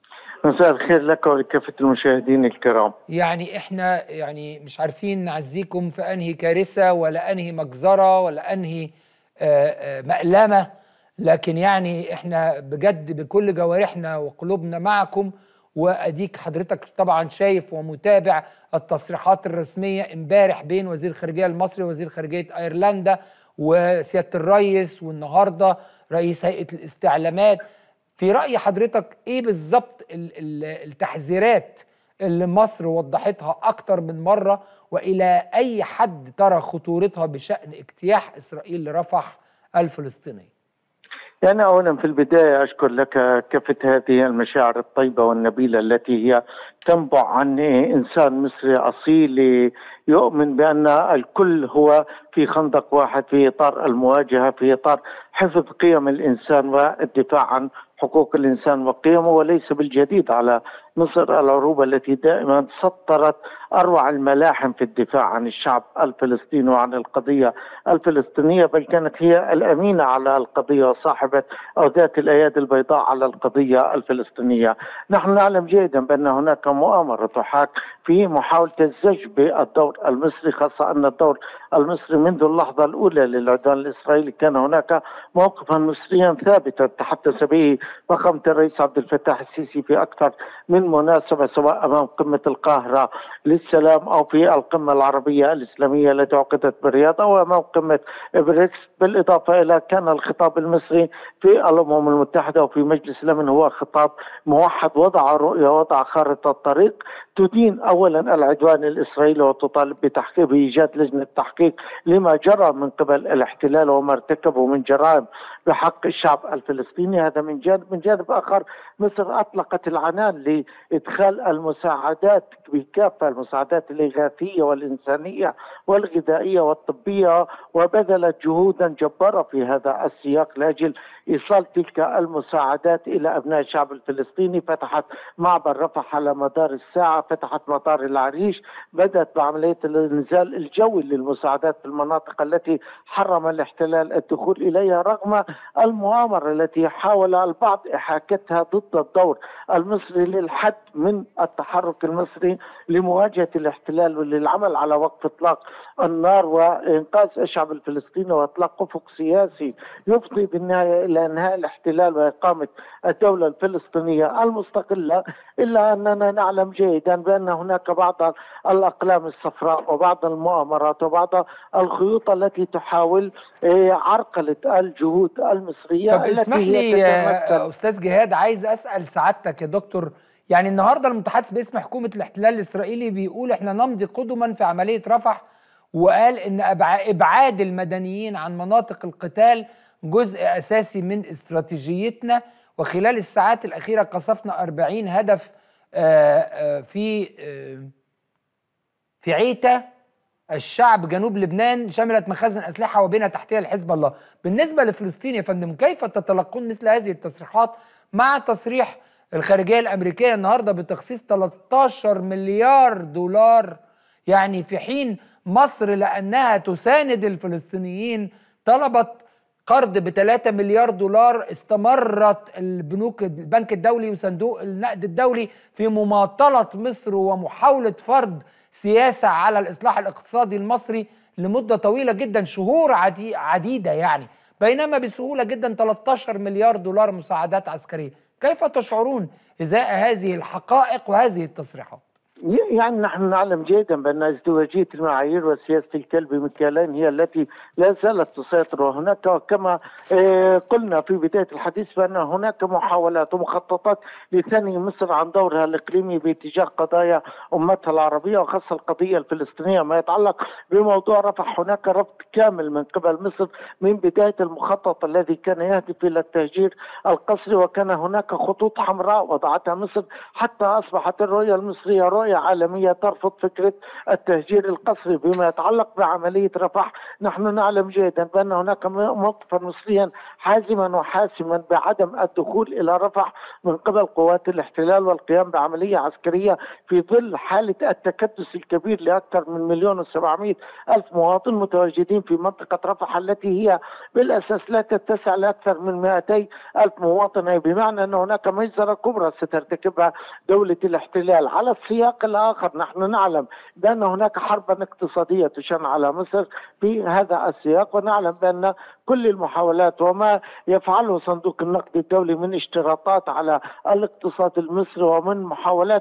مساء الخير لك ولكافة المشاهدين الكرام يعني احنا يعني مش عارفين نعزيكم في انهي كارثه ولا انهي مجزره ولا انهي آه، آه، مألمه لكن يعني احنا بجد بكل جوارحنا وقلوبنا معكم واديك حضرتك طبعا شايف ومتابع التصريحات الرسميه امبارح بين وزير الخارجيه المصري ووزير خارجيه ايرلندا وسياده الرئيس والنهارده رئيس هيئه الاستعلامات في رأي حضرتك ايه بالظبط ال- ال- التحذيرات اللي مصر وضحتها اكتر من مرة والى اي حد ترى خطورتها بشأن اجتياح اسرائيل لرفح الفلسطيني يعني أولا في البداية أشكر لك كافة هذه المشاعر الطيبة والنبيلة التي هي تنبع عن إنسان مصري أصيل يؤمن بأن الكل هو في خندق واحد في إطار المواجهة في إطار حفظ قيم الإنسان والدفاع عن حقوق الإنسان وقيمه وليس بالجديد على مصر العروبة التي دائما سطرت أروع الملاحم في الدفاع عن الشعب الفلسطيني وعن القضية الفلسطينية بل كانت هي الأمينة على القضية وصاحبة أو ذات الأيادي البيضاء على القضية الفلسطينية نحن نعلم جيدا بأن هناك مؤامرة تحاك في محاولة الزج بالدور المصري خاصة أن الدور المصري منذ اللحظة الأولى للعدوان الإسرائيلي كان هناك موقفا مصريا ثابتا تحدث به فخامة الرئيس عبد الفتاح السيسي في أكثر من مناسبة سواء أمام قمة القاهرة للسلام أو في القمة العربية الإسلامية التي عقدت بالرياض أو أمام قمة بريكس بالإضافة إلى كان الخطاب المصري في الأمم المتحدة وفي مجلس الأمن هو خطاب موحد وضع رؤية وضع خارطة طريق تدين أولا العدوان الإسرائيلي وتطالب بتحقيق بإيجاد لجنة تحقيق لما جرى من قبل الاحتلال وما ارتكبه من جرائم بحق الشعب الفلسطيني هذا من جانب من جانب آخر مصر أطلقت العنان لإدخال المساعدات بكافة المساعدات الإغاثية والإنسانية والغذائية والطبية وبذلت جهودا جبارة في هذا السياق لأجل إيصال تلك المساعدات إلى أبناء الشعب الفلسطيني فتحت معبر رفح على مدار الساعة فتحت مطار العريش بدأت بعملية الإنزال الجوي للمساعدات في المناطق التي حرم الاحتلال الدخول إليها رغم المؤامرة التي حاول البعض إحاكتها ضد الدور المصري للحد من التحرك المصري لمواجهة الاحتلال وللعمل على وقف إطلاق النار وإنقاذ الشعب الفلسطيني وإطلاق أفق سياسي يفضي بالنهاية إلى إنهاء الاحتلال وإقامة الدولة الفلسطينية المستقلة إلا أننا نعلم جيدا بأن هناك بعض الأقلام الصفراء وبعض المؤامرات وبعض الخيوط التي تحاول إيه، عرقلة الجهود المصرية طب التي اسمح هي لي تتمثل يا استاذ جهاد عايز اسال سعادتك يا دكتور يعني النهارده المتحدث باسم حكومه الاحتلال الاسرائيلي بيقول احنا نمضي قدما في عمليه رفح وقال ان أبع- ابعاد المدنيين عن مناطق القتال جزء اساسي من استراتيجيتنا وخلال الساعات الاخيره قصفنا 40 هدف آه، آه، في آه، في عيتا الشعب جنوب لبنان شملت مخازن اسلحه وبنى تحتها لحزب الله بالنسبه لفلسطين يا فندم كيف تتلقون مثل هذه التصريحات مع تصريح الخارجيه الامريكيه النهارده بتخصيص 13 مليار دولار يعني في حين مصر لانها تساند الفلسطينيين طلبت قرض ب 3 مليار دولار استمرت البنوك البنك الدولي وصندوق النقد الدولي في مماطله مصر ومحاوله فرض سياسه على الاصلاح الاقتصادي المصري لمده طويله جدا شهور عدي عديده يعني بينما بسهوله جدا 13 مليار دولار مساعدات عسكريه كيف تشعرون ازاء هذه الحقائق وهذه التصريحات يعني نحن نعلم جيدا بان ازدواجيه المعايير وسياسه الكلب بمكيالين هي التي لا زالت تسيطر وهناك كما قلنا في بدايه الحديث بان هناك محاولات ومخططات لثني مصر عن دورها الاقليمي باتجاه قضايا امتها العربيه وخاصه القضيه الفلسطينيه ما يتعلق بموضوع رفح هناك رفض كامل من قبل مصر من بدايه المخطط الذي كان يهدف الى التهجير القسري وكان هناك خطوط حمراء وضعتها مصر حتى اصبحت الرؤيه المصريه رؤيه عالميه ترفض فكره التهجير القسري بما يتعلق بعمليه رفح نحن نعلم جيدا بان هناك موقفا مصريا حازما وحاسما بعدم الدخول الى رفح من قبل قوات الاحتلال والقيام بعمليه عسكريه في ظل حاله التكدس الكبير لاكثر من مليون وسبعمائة الف مواطن متواجدين في منطقه رفح التي هي بالاساس لا تتسع لاكثر من 200 الف مواطن أي بمعنى ان هناك مجزره كبرى سترتكبها دوله الاحتلال على السياق الاخر نحن نعلم بان هناك حربا اقتصاديه تشن على مصر في هذا السياق ونعلم بان كل المحاولات وما يفعله صندوق النقد الدولي من اشتراطات على الاقتصاد المصري ومن محاولات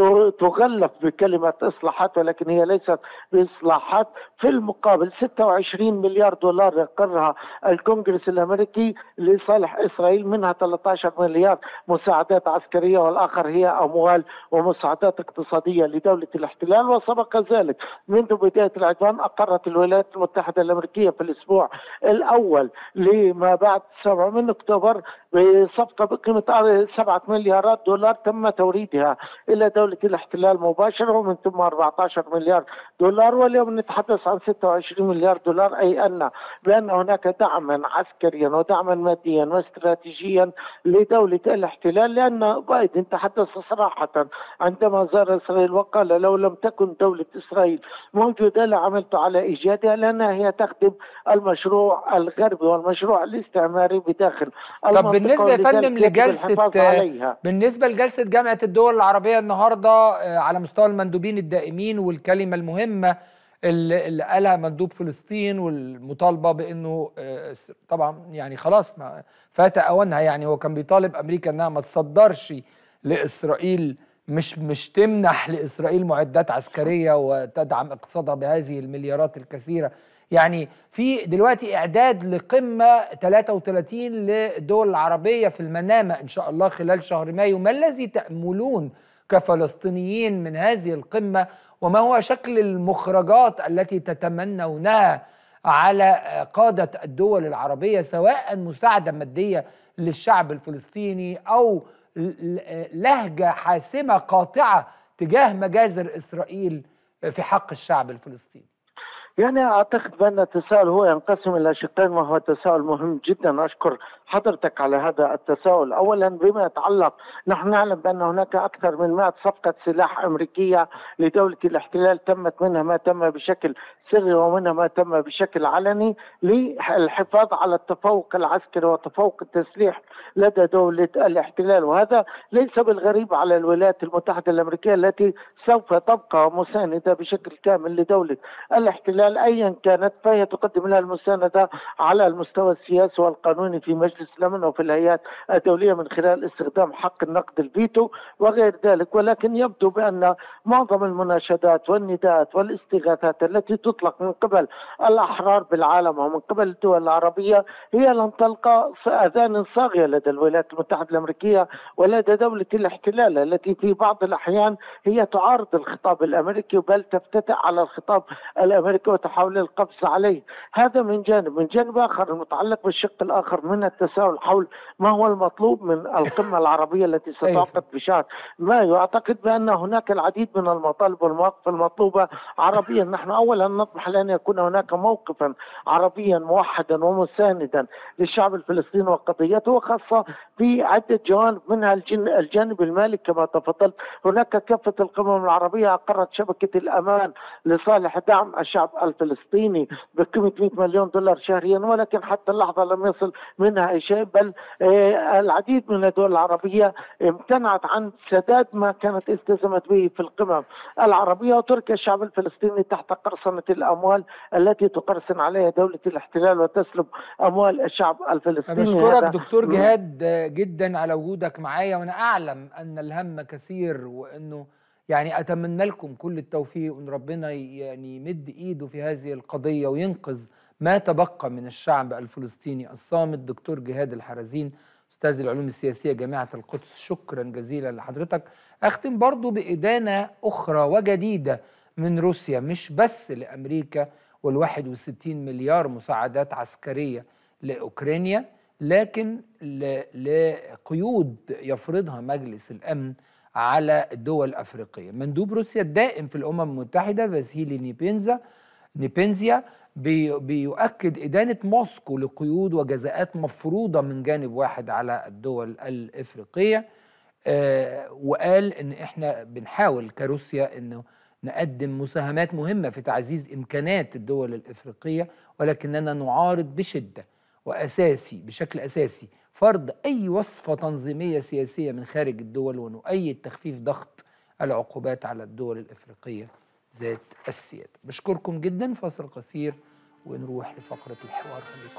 تغلف بكلمة إصلاحات ولكن هي ليست بإصلاحات في المقابل 26 مليار دولار يقرها الكونغرس الأمريكي لصالح إسرائيل منها 13 مليار مساعدات عسكرية والآخر هي أموال ومساعدات اقتصادية لدولة الاحتلال وسبق ذلك منذ بداية العدوان أقرت الولايات المتحدة الأمريكية في الأسبوع الأول لما بعد 7 من أكتوبر بصفقة بقيمة 7 مليارات دولار تم توريدها إلى دولة الاحتلال مباشرة ومن ثم 14 مليار دولار واليوم نتحدث عن 26 مليار دولار أي أن بأن هناك دعما عسكريا ودعما ماديا واستراتيجيا لدولة الاحتلال لأن بايدن تحدث صراحة عندما زار إسرائيل وقال لو لم تكن دولة إسرائيل موجودة لعملت على إيجادها لأنها هي تخدم المشروع الغربي والمشروع الاستعماري بداخل طب بالنسبة يا فندم لجلسة بالنسبة لجلسة جامعة الدول العربية النهاردة على مستوى المندوبين الدائمين والكلمة المهمة اللي قالها مندوب فلسطين والمطالبة بأنه طبعا يعني خلاص ما فات أوانها يعني هو كان بيطالب أمريكا أنها ما تصدرش لإسرائيل مش مش تمنح لإسرائيل معدات عسكرية وتدعم اقتصادها بهذه المليارات الكثيرة يعني في دلوقتي اعداد لقمه 33 للدول العربيه في المنامه ان شاء الله خلال شهر مايو ما الذي تاملون كفلسطينيين من هذه القمه وما هو شكل المخرجات التي تتمنونها على قاده الدول العربيه سواء مساعده ماديه للشعب الفلسطيني او لهجه حاسمه قاطعه تجاه مجازر اسرائيل في حق الشعب الفلسطيني يعني اعتقد بان التساؤل هو ينقسم الى شقين وهو تساؤل مهم جدا اشكر حضرتك على هذا التساؤل اولا بما يتعلق نحن نعلم بان هناك اكثر من 100 صفقه سلاح امريكيه لدوله الاحتلال تمت منها ما تم بشكل سري ومنها ما تم بشكل علني للحفاظ على التفوق العسكري وتفوق التسليح لدى دوله الاحتلال وهذا ليس بالغريب على الولايات المتحده الامريكيه التي سوف تبقى مسانده بشكل كامل لدوله الاحتلال ايا كانت فهي تقدم لها المسانده على المستوى السياسي والقانوني في مجلس الامن وفي الهيئات الدوليه من خلال استخدام حق النقد الفيتو وغير ذلك ولكن يبدو بان معظم المناشدات والنداءات والاستغاثات التي تطلق من قبل الاحرار بالعالم ومن قبل الدول العربيه هي لن تلقى اذان صاغيه لدى الولايات المتحده الامريكيه ولدى دوله الاحتلال التي في بعض الاحيان هي تعارض الخطاب الامريكي بل تفتتح على الخطاب الامريكي وتحاول القبض عليه هذا من جانب من جانب اخر المتعلق بالشق الاخر من التساؤل حول ما هو المطلوب من القمة العربية التي ستعقد في شهر مايو أعتقد بأن هناك العديد من المطالب والمواقف المطلوبة عربيا نحن أولا نطمح لأن يكون هناك موقفا عربيا موحدا ومساندا للشعب الفلسطيني وقضيته وخاصة في عدة جوانب منها الجانب المالي كما تفضلت هناك كافة القمم العربية أقرت شبكة الأمان لصالح دعم الشعب الفلسطيني بقيمة 100 مليون دولار شهريا ولكن حتى اللحظة لم يصل منها أي شيء بل آه، العديد من الدول العربية امتنعت عن سداد ما كانت التزمت به في القمم العربية وترك الشعب الفلسطيني تحت قرصنة الأموال التي تقرصن عليها دولة الاحتلال وتسلب أموال الشعب الفلسطيني بشكرك دكتور جهاد جدا على وجودك معايا وأنا أعلم أن الهم كثير وأنه يعني أتمنى لكم كل التوفيق وأن ربنا يعني يمد إيده في هذه القضية وينقذ ما تبقى من الشعب الفلسطيني الصامت دكتور جهاد الحرزين أستاذ العلوم السياسية جامعة القدس شكرا جزيلا لحضرتك أختم برضو بإدانة أخرى وجديدة من روسيا مش بس لأمريكا والواحد وستين مليار مساعدات عسكرية لأوكرانيا لكن لقيود يفرضها مجلس الأمن على الدول الأفريقية مندوب روسيا الدائم في الأمم المتحدة فاسيلي نيبينزا نيبينزيا بي بيؤكد إدانة موسكو لقيود وجزاءات مفروضة من جانب واحد على الدول الإفريقية آه وقال إن إحنا بنحاول كروسيا إنه نقدم مساهمات مهمة في تعزيز إمكانات الدول الإفريقية ولكننا نعارض بشدة وأساسي بشكل أساسي فرض أي وصفة تنظيمية سياسية من خارج الدول ونؤيد تخفيف ضغط العقوبات على الدول الإفريقية ذات السيادة بشكركم جدا فاصل قصير ونروح لفقرة الحوار خليكم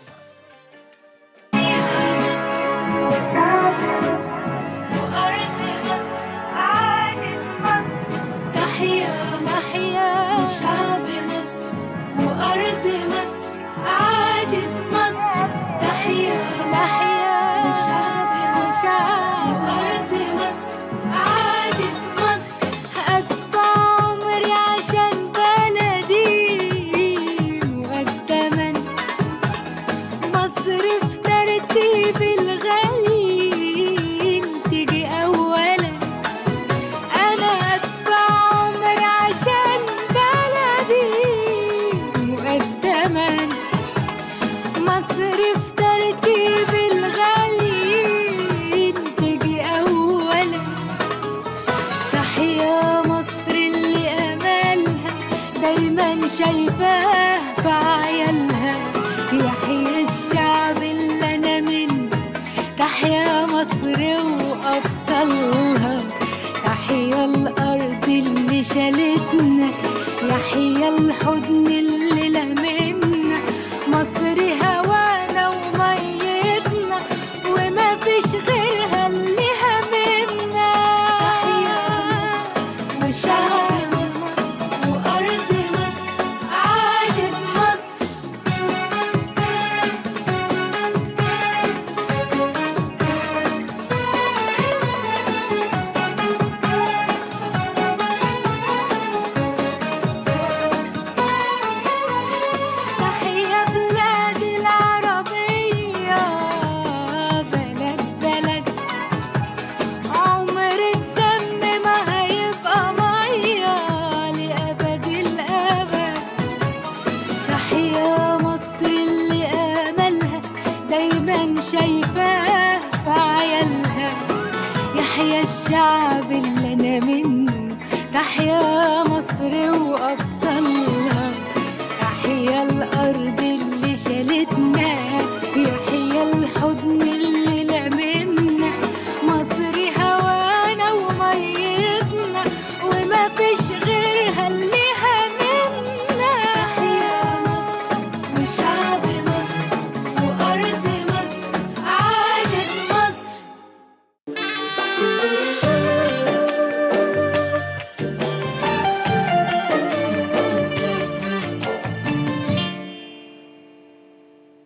تحيا محيا شعب مصر وأرض مصر عاشت مصر تحيا محيا شعب وشعب وأرض مصر عاشت مصر أدفع عمري عشان بلدي مقدما مصر في ترتيب الغالي تيجي أولا أنا أدفع عمر عشان بلدي مقدما مصر في ترتيب الغالي تجي أولا تحيا مصر اللي أملها دايما شايفاه في عيالها يحيى الشعب اللي أنا منه تحيا مصر وأبطالها تحيا الأرض اللي شالتنا يحيا الحضن اللي لمنا مصر هوانا وميتنا وما فيش غيرها اللي هممنا وشعب مصر وأرض مصر عاشت مصر تحيا بلادي العربية بلد بلد عمر الدم ما هيبقى مية لأبد الأبد تحيا مصر اللي أملها دايما شايفاه في عيالها يحيى الشعب اللي أنا منه تحيا مصر وأبطالها تحيا الأرض اللي شالتنا يحيى الحضن